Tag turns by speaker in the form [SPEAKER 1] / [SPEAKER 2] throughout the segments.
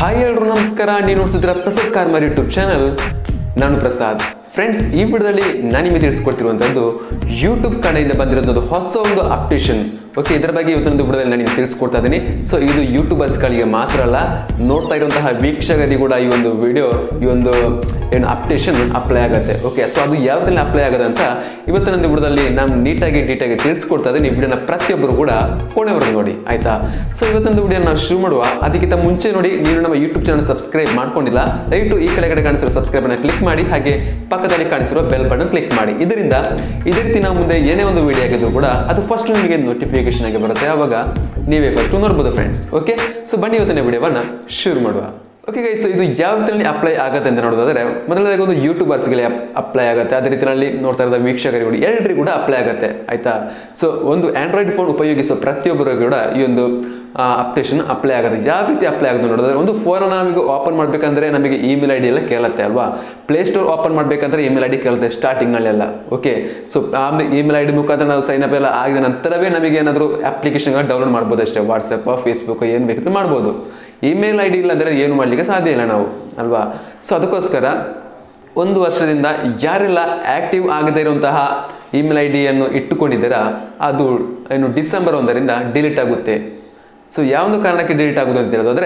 [SPEAKER 1] hi ಎಲ್ರು ನಮಸ್ಕಾರ ನೀವು ನೋಡ್ತಿದ್ದೀರಾ ಪ್ರಸಾದ್ ಕಾರ್ಮಾರ್ ಯೂಟ್ಯೂಬ್ ಚಾನಲ್ ನಾನು ಪ್ರಸಾದ್ ಫ್ರೆಂಡ್ಸ್ ಈ ವಿಡಿಯೋದಲ್ಲಿ ನಾನು ನಿಮಗೆ ತಿಳಿಸ್ಕೊಡ್ತಿರುವಂಥದ್ದು ಯೂಟ್ಯೂಬ್ ಕಡೆಯಿಂದ ಬಂದಿರೋದು ಹೊಸ ಒಂದು ಅಪ್ಡೇಷನ್ ಓಕೆ ಇದರ ಬಗ್ಗೆ ಇವತ್ತೊಂದು ವಿಡಿಯೋದಲ್ಲಿ ನಾನು ನಿಮಗೆ ತಿಳಿಸ್ಕೊಡ್ತಾ ಇದ್ದೀನಿ ಸೊ ಇದು ಯೂಟ್ಯೂಬರ್ಸ್ಗಳಿಗೆ ಮಾತ್ರ ಅಲ್ಲ ನೋಡ್ತಾ ಇರುವಂತಹ ವೀಕ್ಷಕರಿಗೆ ಕೂಡ ಈ ಒಂದು ವಿಡಿಯೋ ಈ ಒಂದು ಏನು ಅಪ್ಡೇಷನ್ ಅಪ್ಲೈ ಆಗುತ್ತೆ ಓಕೆ ಸೊ ಅದು ಯಾವ್ದ್ರಲ್ಲಿ ಅಪ್ಲೈ ಆಗುತ್ತೆ ಅಂತ ಇವತ್ತಿನ ಒಂದು ವಿಡಿಯೋದಲ್ಲಿ ನಾನು ನೀಟಾಗಿ ಡೀಟಾಗಿ ತಿಳಿಸ್ಕೊಡ್ತಾ ಇದ್ದೀನಿ ಈ ವಿಡಿಯೋನ ಪ್ರತಿಯೊಬ್ಬರು ಕೂಡ ಕೊನೆವರೆಗೂ ನೋಡಿ ಆಯ್ತಾ ಸೊ ಇವತ್ತೊಂದು ವಿಡಿಯೋ ನಾವು ಶುರು ಮಾಡುವ ಅದಕ್ಕಿಂತ ಮುಂಚೆ ನೋಡಿ ನೀವು ನಮ್ಮ ಯೂಟ್ಯೂಬ್ ಚಾನಲ್ ಸಬ್ಸ್ಕ್ರೈಬ್ ಮಾಡ್ಕೊಂಡಿಲ್ಲ ದಯವಿಟ್ಟು ಈ ಕೆಳಗಡೆ ಕಾಣಿಸಿರೋ ಸಬ್ಸ್ಕ್ರೈಬ್ ಅನ್ನ ಕ್ಲಿಕ್ ಮಾಡಿ ಹಾಗೆ ಪಕ್ಕದಲ್ಲಿ ಕಾಣಿಸಿರೋ ಬೆಲ್ ಬಟನ್ ಕ್ಲಿಕ್ ಮಾಡಿ ಇದರಿಂದ ಇದೇ ರೀತಿ ನಾವು ಮುಂದೆ ಏನೇ ಒಂದು ವಿಡಿಯೋ ಆಗಿದ್ರು ಕೂಡ ಅದು ಫಸ್ಟ್ ನಿಮಗೆ ನೋಟಿಫಿಕೇಶನ್ ಆಗಿ ಬರುತ್ತೆ ಆವಾಗ ನೀವೇ ಫಸ್ಟ್ ನೋಡ್ಬೋದು ಫ್ರೆಂಡ್ಸ್ ಓಕೆ ಸೊ ಬನ್ನಿ ಇವತ್ತಿನ ವಿಡಿಯೋವನ್ನ ಶುರು ಮಾಡುವ ಓಕೆ ಗೈಸ್ ಇದು ಯಾವ ರೀತಿಯಲ್ಲಿ ಅಪ್ಲೈ ಆಗುತ್ತೆ ಅಂತ ನೋಡೋದಾದ್ರೆ ಮೊದಲನೇದಾಗಿ ಒಂದು ಯೂಟ್ಯೂಬರ್ಸ್ಗೆ ಅಪ್ಲೈ ಆಗುತ್ತೆ ಅದೇ ರೀತಿಯಲ್ಲಿ ನೋಡ್ತಾ ಇರೋದ ವೀಕ್ಷಕರಿಗೆ ಕೂಡ ಎಲ್ಲರಿಗೂ ಕೂಡ ಅಪ್ಲೈ ಆಗುತ್ತೆ ಆಯ್ತಾ ಸೊ ಒಂದು ಆಂಡ್ರಾಯ್ಡ್ ಫೋನ್ ಉಪಯೋಗಿಸುವ ಪ್ರತಿಯೊಬ್ಬರಿಗೂ ಕೂಡ ಈ ಒಂದು ಅಪ್ಡೇಷನ್ ಅಪ್ಲೈ ಆಗುತ್ತೆ ಯಾವ ರೀತಿ ಅಪ್ಲೈ ಆಗುತ್ತೆ ನೋಡಿದ್ರೆ ಒಂದು ಫೋನ್ ನಮಗೆ ಓಪನ್ ಮಾಡಬೇಕಂದ್ರೆ ನಮಗೆ ಇಮೇಲ್ ಐ ಡಿ ಎಲ್ಲ ಕೇಳುತ್ತೆ ಅಲ್ವಾ ಪ್ಲೇಸ್ಟೋರ್ ಓಪನ್ ಮಾಡಬೇಕಂದ್ರೆ ಇಮೇಲ್ ಐ ಡಿ ಕೇಳುತ್ತೆ ಸ್ಟಾರ್ಟಿಂಗ್ನಲ್ಲೆಲ್ಲ ಓಕೆ ಸೊ ಆಮೇಲೆ ಇಮೇಲ್ ಐ ಡಿ ಮುಖಾಂತರ ನಾವು ಸೈನ್ ಅಪ್ ಎಲ್ಲ ಆಗಿದ ನಂತರವೇ ನಮಗೆ ಏನಾದರೂ ಅಪ್ಲಿಕೇಶನ್ಗಳು ಡೌನ್ಲೋಡ್ ಮಾಡ್ಬೋದು ಅಷ್ಟೇ ವಾಟ್ಸಪ್ ಫೇಸ್ಬುಕ್ ಏನು ಬೇಕಿದ್ರೆ ಮಾಡ್ಬೋದು ಇಮೇಲ್ ಐ ಡಿ ಇಲ್ಲಂದರೆ ಏನು ಮಾಡಲಿಕ್ಕೆ ಸಾಧ್ಯ ಇಲ್ಲ ನಾವು ಅಲ್ವಾ ಸೊ ಅದಕ್ಕೋಸ್ಕರ ಒಂದು ವರ್ಷದಿಂದ ಯಾರೆಲ್ಲ ಆಕ್ಟಿವ್ ಆಗದೇ ಇರುವಂತಹ ಇಮೇಲ್ ಐ ಡಿಯನ್ನು ಇಟ್ಟುಕೊಂಡಿದ್ದೀರಾ ಅದು ಏನು ಡಿಸೆಂಬರ್ ಒಂದರಿಂದ ಡಿಲೀಟ್ ಆಗುತ್ತೆ ಸೊ ಯಾವೊಂದು ಕಾರಣಕ್ಕೆ ಡಿಲೀಟ್ ಆಗೋದು ಅಂತ ಹೇಳೋದಾದ್ರೆ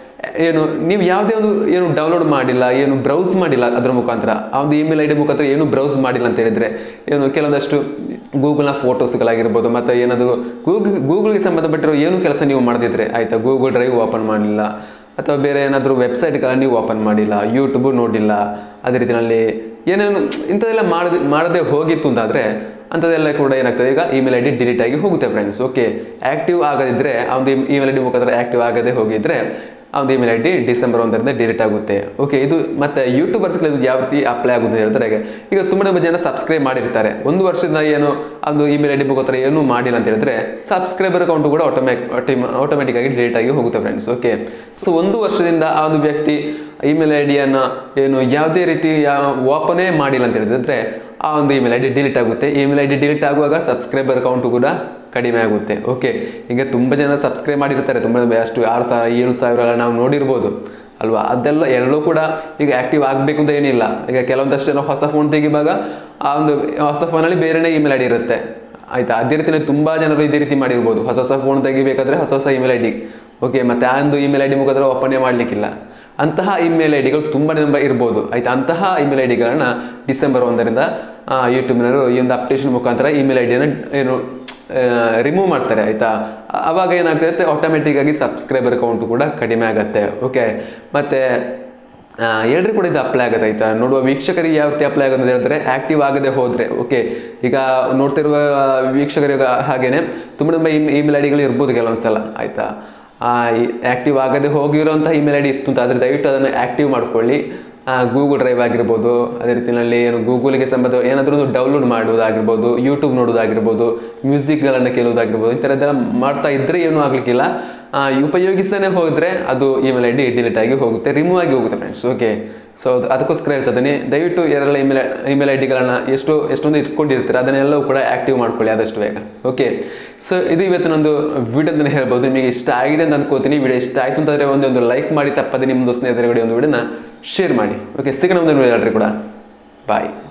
[SPEAKER 1] ಏನು ನೀವು ಯಾವುದೇ ಒಂದು ಏನು ಡೌನ್ಲೋಡ್ ಮಾಡಿಲ್ಲ ಏನು ಬ್ರೌಸ್ ಮಾಡಿಲ್ಲ ಅದರ ಮುಖಾಂತರ ಆ ಒಂದು ಇಮೇಲ್ ಐ ಡಿ ಮುಖಾಂತರ ಏನು ಬ್ರೌಸ್ ಮಾಡಿಲ್ಲ ಅಂತ ಹೇಳಿದ್ರೆ ಏನು ಕೆಲವೊಂದಷ್ಟು ಗೂಗಲ್ನ ಫೋಟೋಸ್ಗಳಾಗಿರ್ಬೋದು ಮತ್ತು ಏನಾದರೂ ಗೂಗಲ್ ಗೂಗಲ್ಗೆ ಸಂಬಂಧಪಟ್ಟಿರೋ ಏನು ಕೆಲಸ ನೀವು ಮಾಡದಿದ್ರೆ ಆಯಿತಾ ಗೂಗಲ್ ಡ್ರೈವ್ ಓಪನ್ ಮಾಡಲಿಲ್ಲ ಅಥವಾ ಬೇರೆ ಏನಾದರೂ ವೆಬ್ಸೈಟ್ಗಳನ್ನು ನೀವು ಓಪನ್ ಮಾಡಿಲ್ಲ ಯೂಟ್ಯೂಬು ನೋಡಿಲ್ಲ ಅದೇ ರೀತಿಯಲ್ಲಿ ಏನೇನು ಇಂಥದ್ದೆಲ್ಲ ಮಾಡದೆ ಮಾಡದೆ ಹೋಗಿತ್ತು ಅಂತಾದರೆ ಅಂಥದ್ದೆಲ್ಲ ಕೂಡ ಏನಾಗ್ತದೆ ಈಗ ಇಮೇಲ್ ಐ ಡಿ ಡಿಲೀಟ್ ಆಗಿ ಹೋಗುತ್ತೆ ಫ್ರೆಂಡ್ಸ್ ಓಕೆ ಆ್ಯಕ್ಟಿವ್ ಆಗದಿದ್ದರೆ ಆ ಒಂದು ಇಮೇಲ್ ಐ ಡಿ ಮುಖಾಂತರ ಆ್ಯಕ್ಟಿವ್ ಆಗದೆ ಹೋಗಿದ್ರೆ ಆ ಒಂದು ಇಮೇಲ್ ಐ ಡಿ ಡಿಸೆಂಬರ್ ಒಂದರಿಂದ ಡಿಲೀಟ್ ಆಗುತ್ತೆ ಓಕೆ ಇದು ಮತ್ತೆ ಯೂಟ್ಯೂಬರ್ಸ್ಗಳು ಇದು ಯಾವ ರೀತಿ ಅಪ್ಲೈ ಆಗುತ್ತೆ ಅಂತ ಹೇಳಿದ್ರೆ ಈಗ ತುಂಬ ಜನ ಸಬ್ಸ್ಕ್ರೈಬ್ ಮಾಡಿರ್ತಾರೆ ಒಂದು ವರ್ಷದಿಂದ ಏನು ಒಂದು ಇಮೇಲ್ ಐ ಡಿ ಮುಖಾಂತರ ಏನೂ ಮಾಡಿಲ್ಲ ಅಂತ ಹೇಳಿದ್ರೆ ಸಬ್ಸ್ಕ್ರೈಬರ್ ಅಕೌಂಟ್ ಕೂಡ ಆಟೋಮ್ಯಾಕ್ ಆಟೋಮೆಟಿಕ್ ಆಗಿ ಡಿಲೀಟ್ ಆಗಿ ಹೋಗುತ್ತೆ ಫ್ರೆಂಡ್ಸ್ ಓಕೆ ಸೊ ಒಂದು ವರ್ಷದಿಂದ ಆ ಒಂದು ವ್ಯಕ್ತಿ ಇಮೇಲ್ ಐ ಡಿಯನ್ನು ಏನು ಯಾವುದೇ ರೀತಿ ಓಪನೇ ಮಾಡಿಲ್ಲ ಅಂತ ಹೇಳಿದ್ರೆ ಆ ಒಂದು ಇಮೇಲ್ ಐ ಡಿ ಡಿಲೀಟ್ ಆಗುತ್ತೆ ಇಮೇಲ್ ಐ ಡಿ ಡಿಲೀಟ್ ಆಗುವಾಗ ಸಬ್ಸ್ಕ್ರೈಬರ್ ಅಕೌಂಟು ಕೂಡ ಕಡಿಮೆ ಆಗುತ್ತೆ ಓಕೆ ಈಗ ತುಂಬ ಜನ ಸಬ್ಸ್ಕ್ರೈಬ್ ಮಾಡಿರ್ತಾರೆ ತುಂಬ ಅಷ್ಟು ಆರು ಸಾವಿರ ಏಳು ಸಾವಿರ ಎಲ್ಲ ನಾವು ನೋಡಿರ್ಬೋದು ಅಲ್ವಾ ಅದೆಲ್ಲ ಎಲ್ಲೂ ಕೂಡ ಈಗ ಆ್ಯಕ್ಟಿವ್ ಆಗಬೇಕು ಅಂತ ಏನಿಲ್ಲ ಈಗ ಕೆಲವೊಂದಷ್ಟು ಜನ ಹೊಸ ಫೋನ್ ತೆಗಿವಾಗ ಆ ಒಂದು ಹೊಸ ಫೋನಲ್ಲಿ ಬೇರೆನೇ ಇಮೇಲ್ ಐ ಡಿ ಇರುತ್ತೆ ಆಯ್ತಾ ಅದೇ ರೀತಿಯಲ್ಲಿ ತುಂಬ ಜನರು ಇದೇ ರೀತಿ ಮಾಡಿರ್ಬೋದು ಹೊಸ ಹೊಸ ಫೋನ್ ತೆಗಿಬೇಕಾದ್ರೆ ಹೊಸ ಹೊಸ ಇಮೇಲ್ ಐ ಡಿ ಓಕೆ ಮತ್ತು ಆ ಒಂದು ಇಮೇಲ್ ಐ ಡಿ ಮುಖಾಂತರ ಓಪನೇ ಮಾಡಲಿಕ್ಕಿಲ್ಲ ಅಂತಹ ಇಮೇಲ್ ಐ ಡಿಗಳು ತುಂಬ ತುಂಬ ಇರ್ಬೋದು ಆಯ್ತಾ ಅಂತಹ ಇಮೇಲ್ ಐ ಡಿಗಳನ್ನ ಡಿಸೆಂಬರ್ ಒಂದರಿಂದ ಯೂಟ್ಯೂಬ್ನವರು ಈ ಒಂದು ಅಪ್ಡೇಷನ್ ಮುಖಾಂತರ ಇಮೇಲ್ ಐ ಡಿಯನ್ನು ಏನು ರಿಮೂವ್ ಮಾಡ್ತಾರೆ ಆಯಿತಾ ಅವಾಗ ಏನಾಗುತ್ತೆ ಆಟೋಮೆಟಿಕ್ಕಾಗಿ ಸಬ್ಸ್ಕ್ರೈಬರ್ ಅಕೌಂಟು ಕೂಡ ಕಡಿಮೆ ಆಗುತ್ತೆ ಓಕೆ ಮತ್ತು ಎಲ್ಲರಿಗೂ ಕೂಡ ಇದು ಅಪ್ಲೈ ಆಗುತ್ತೆ ಆಯ್ತಾ ನೋಡುವ ವೀಕ್ಷಕರಿಗೆ ಯಾವ ರೀತಿ ಅಪ್ಲೈ ಆಗುತ್ತೆ ಅಂತ ಹೇಳಿದ್ರೆ ಆಕ್ಟಿವ್ ಆಗದೆ ಹೋದರೆ ಓಕೆ ಈಗ ನೋಡ್ತಿರುವ ವೀಕ್ಷಕರಿಗೆ ಹಾಗೇನೆ ತುಂಬ ತುಂಬ ಇಮೇಲ್ ಐ ಡಿಗಳು ಇರ್ಬೋದು ಕೆಲವೊಂದು ಸಲ ಆಯಿತಾ ಆ್ಯಕ್ಟಿವ್ ಆಗದೆ ಹೋಗಿರೋಂಥ ಇಮೇಲ್ ಐ ಡಿ ಇತ್ತು ಅಂತ ಆದರೆ ದಯವಿಟ್ಟು ಅದನ್ನು ಆ್ಯಕ್ಟಿವ್ ಮಾಡ್ಕೊಳ್ಳಿ ಗೂಗಲ್ ಡ್ರೈವ್ ಆಗಿರ್ಬೋದು ಅದೇ ರೀತಿಯಲ್ಲಿ ಏನು ಗೂಗಲ್ಗೆ ಸಂಬಂಧ ಏನಾದರೂ ಒಂದು ಡೌನ್ಲೋಡ್ ಮಾಡೋದಾಗಿರ್ಬೋದು ಯೂಟ್ಯೂಬ್ ನೋಡೋದಾಗಿರ್ಬೋದು ಮ್ಯೂಸಿಕ್ಗಳನ್ನು ಕೇಳೋದಾಗಿರ್ಬೋದು ಈ ಥರದ್ದೆಲ್ಲ ಮಾಡ್ತಾ ಇದ್ದರೆ ಏನೂ ಆಗಲಿಕ್ಕಿಲ್ಲ ಉಪಯೋಗಿಸದೇ ಹೋದರೆ ಅದು ಇಮೇಲ್ ಐ ಡಿ ಡಿಲೀಟ್ ಆಗಿ ಹೋಗುತ್ತೆ ರಿಮೂವ್ ಆಗಿ ಹೋಗುತ್ತೆ ಫ್ರೆಂಡ್ಸ್ ಓಕೆ ಸೊ ಅದು ಅದಕ್ಕೋಸ್ಕರ ಹೇಳ್ತಿದ್ದೀನಿ ದಯವಿಟ್ಟು ಯಾರೆಲ್ಲ ಇಮೇಲ್ ಇಮೇಲ್ ಐ ಡಿಗಳನ್ನು ಎಷ್ಟು ಎಷ್ಟೊಂದು ಇಟ್ಕೊಂಡಿರ್ತೀರ ಅದನ್ನೆಲ್ಲವೂ ಕೂಡ ಆ್ಯಕ್ಟಿವ್ ಮಾಡ್ಕೊಳ್ಳಿ ಆದಷ್ಟು ಬೇಗ ಓಕೆ ಸೊ ಇದು ಇವತ್ತಿನೊಂದು ವಿಡಿಯೋ ಅಂತಲೇ ಹೇಳ್ಬೋದು ನಿಮಗೆ ಇಷ್ಟ ಆಗಿದೆ ಅಂತ ಅನ್ಕೋತೀನಿ ವಿಡಿಯೋ ಇಷ್ಟ ಆಯಿತು ಅಂತಂದರೆ ಒಂದೊಂದು ಲೈಕ್ ಮಾಡಿ ತಪ್ಪದೆ ನಿಮ್ಮದು ಸ್ನೇಹಿತರುಗಳಿಗೆ ಒಂದು ವಿಡಿಯೋನ ಶೇರ್ ಮಾಡಿ ಓಕೆ ಸಿಗೋಣ ಒಂದು ವಿಡಿಯೋ ಕೂಡ ಬಾಯ್